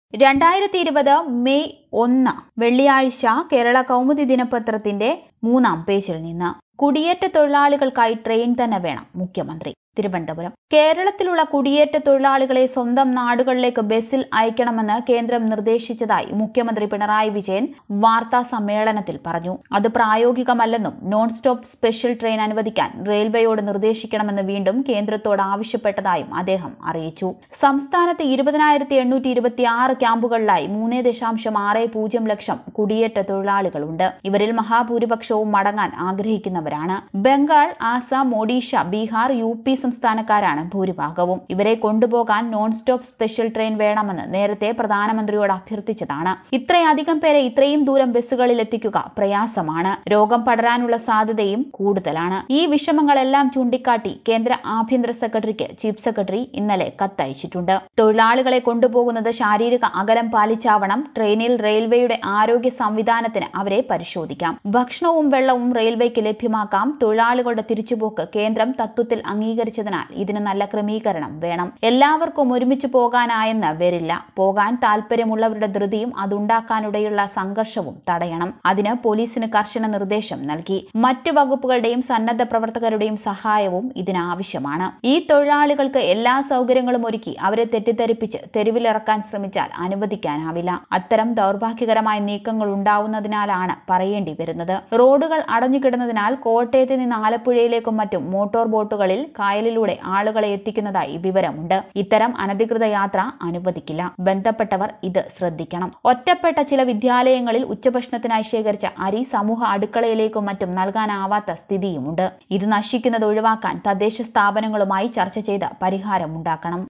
രണ്ടായിരത്തി ഇരുപത് മെയ് ഒന്ന് വെള്ളിയാഴ്ച കേരള കൗമുദി ദിനപത്രത്തിന്റെ മൂന്നാം പേജിൽ നിന്ന് കുടിയേറ്റ തൊഴിലാളികൾക്കായി ട്രെയിൻ തന്നെ വേണം മുഖ്യമന്ത്രി തിരുവനന്തപുരം കേരളത്തിലുള്ള കുടിയേറ്റ തൊഴിലാളികളെ സ്വന്തം നാടുകളിലേക്ക് ബസ്സിൽ അയക്കണമെന്ന് കേന്ദ്രം നിർദ്ദേശിച്ചതായി മുഖ്യമന്ത്രി പിണറായി വിജയൻ വാർത്താ സമ്മേളനത്തിൽ പറഞ്ഞു അത് പ്രായോഗികമല്ലെന്നും നോൺ സ്റ്റോപ്പ് സ്പെഷ്യൽ ട്രെയിൻ അനുവദിക്കാൻ റെയിൽവേയോട് നിർദ്ദേശിക്കണമെന്ന് വീണ്ടും കേന്ദ്രത്തോട് ആവശ്യപ്പെട്ടതായും അദ്ദേഹം അറിയിച്ചു സംസ്ഥാനത്ത് ഇരുപതിനായിരത്തി എണ്ണൂറ്റി ഇരുപത്തിയാറ് ക്യാമ്പുകളിലായി മൂന്ന് ദശാംശം ആറ് പൂജ്യം ലക്ഷം കുടിയേറ്റ തൊഴിലാളികളുണ്ട് ഇവരിൽ മഹാഭൂരിപക്ഷവും മടങ്ങാൻ ആഗ്രഹിക്കുന്നവരാണ് ബംഗാൾ ആസാം ഒഡീഷ ബീഹാർ യു പി സംസ്ഥാനക്കാരാണ് ഭൂരിഭാഗവും ഇവരെ കൊണ്ടുപോകാൻ നോൺ സ്റ്റോപ്പ് സ്പെഷ്യൽ ട്രെയിൻ വേണമെന്ന് നേരത്തെ പ്രധാനമന്ത്രിയോട് അഭ്യർത്ഥിച്ചതാണ് ഇത്രയധികം പേരെ ഇത്രയും ദൂരം ബസ്സുകളിൽ എത്തിക്കുക പ്രയാസമാണ് രോഗം പടരാനുള്ള സാധ്യതയും കൂടുതലാണ് ഈ വിഷമങ്ങളെല്ലാം ചൂണ്ടിക്കാട്ടി കേന്ദ്ര ആഭ്യന്തര സെക്രട്ടറിക്ക് ചീഫ് സെക്രട്ടറി ഇന്നലെ കത്തയച്ചിട്ടുണ്ട് തൊഴിലാളികളെ കൊണ്ടുപോകുന്നത് ശാരീരിക അകലം പാലിച്ചാവണം ട്രെയിനിൽ റെയിൽവേയുടെ ആരോഗ്യ സംവിധാനത്തിന് അവരെ പരിശോധിക്കാം ഭക്ഷണവും വെള്ളവും റെയിൽവേക്ക് ലഭ്യമാക്കാം തൊഴിലാളികളുടെ തിരിച്ചുപോക്ക് കേന്ദ്രം തത്വത്തിൽ അംഗീകരിച്ചതിനാൽ ഇതിന് നല്ല ക്രമീകരണം വേണം എല്ലാവർക്കും ഒരുമിച്ച് പോകാനായെന്ന് വരില്ല പോകാൻ താൽപര്യമുള്ളവരുടെ ധൃതിയും അതുണ്ടാക്കാനിടയുള്ള സംഘർഷവും തടയണം അതിന് പോലീസിന് കർശന നിർദ്ദേശം നൽകി മറ്റു വകുപ്പുകളുടെയും സന്നദ്ധ പ്രവർത്തകരുടെയും സഹായവും ഇതിനാവശ്യമാണ് ഈ തൊഴിലാളികൾക്ക് എല്ലാ സൗകര്യങ്ങളും ഒരുക്കി അവരെ തെറ്റിദ്ധരിപ്പിച്ച് തെരുവിലിറക്കാൻ ശ്രമിച്ചാൽ അനുവദിക്കാനാവില്ല അത്തരം ദൗർഭാഗ്യകരമായ നീക്കങ്ങൾ ഉണ്ടാവുന്നതിനാലാണ് പറയേണ്ടി വരുന്നത് റോഡുകൾ അടഞ്ഞുകിടന്നതിനാൽ കോട്ടയത്ത് നിന്ന് ആലപ്പുഴയിലേക്കും മറ്റും മോട്ടോർ ബോട്ടുകളിൽ കായലിലൂടെ ആളുകളെ എത്തിക്കുന്നതായി വിവരമുണ്ട് ഇത്തരം അനധികൃത യാത്ര അനുവദിക്കില്ല ബന്ധപ്പെട്ടവർ ഇത് ശ്രദ്ധിക്കണം ഒറ്റപ്പെട്ട ചില വിദ്യാലയങ്ങളിൽ ഉച്ചഭക്ഷണത്തിനായി ശേഖരിച്ച അരി സമൂഹ അടുക്കളയിലേക്കും മറ്റും നൽകാനാവാത്ത സ്ഥിതിയുമുണ്ട് ഇത് നശിക്കുന്നത് ഒഴിവാക്കാൻ തദ്ദേശ സ്ഥാപനങ്ങളുമായി ചർച്ച ചെയ്ത് പരിഹാരമുണ്ടാക്കണം